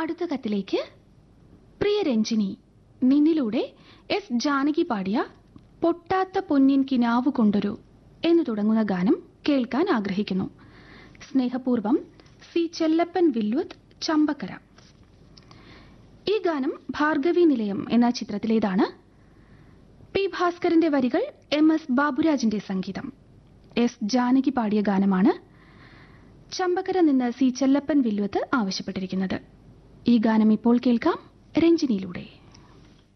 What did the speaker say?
അടുത്ത കത്തിലേക്ക് പ്രിയ രഞ്ജിനി നിന്നിലൂടെ എസ് ജാനകി പാടിയ പൊട്ടാത്ത പൊന്നിൻ കിനാവ് കൊണ്ടൊരു എന്ന് തുടങ്ങുന്ന ഗാനം കേൾക്കാൻ ആഗ്രഹിക്കുന്നു സ്നേഹപൂർവം സി ചെല്ലപ്പൻ വില്വത്ത് ചമ്പക്കര ഈ ഗാനം ഭാർഗവി നിലയം എന്ന ചിത്രത്തിലേതാണ് പി ഭാസ്കരന്റെ വരികൾ എം എസ് ബാബുരാജിന്റെ സംഗീതം എസ് ജാനകി പാടിയ ഗാനമാണ് ചമ്പക്കര നിന്ന് സി ചെല്ലപ്പൻ വില്വത്ത് ആവശ്യപ്പെട്ടിരിക്കുന്നത് ഈ ഗാനം ഇപ്പോൾ കേൾക്കാം രഞ്ജിനിയിലൂടെ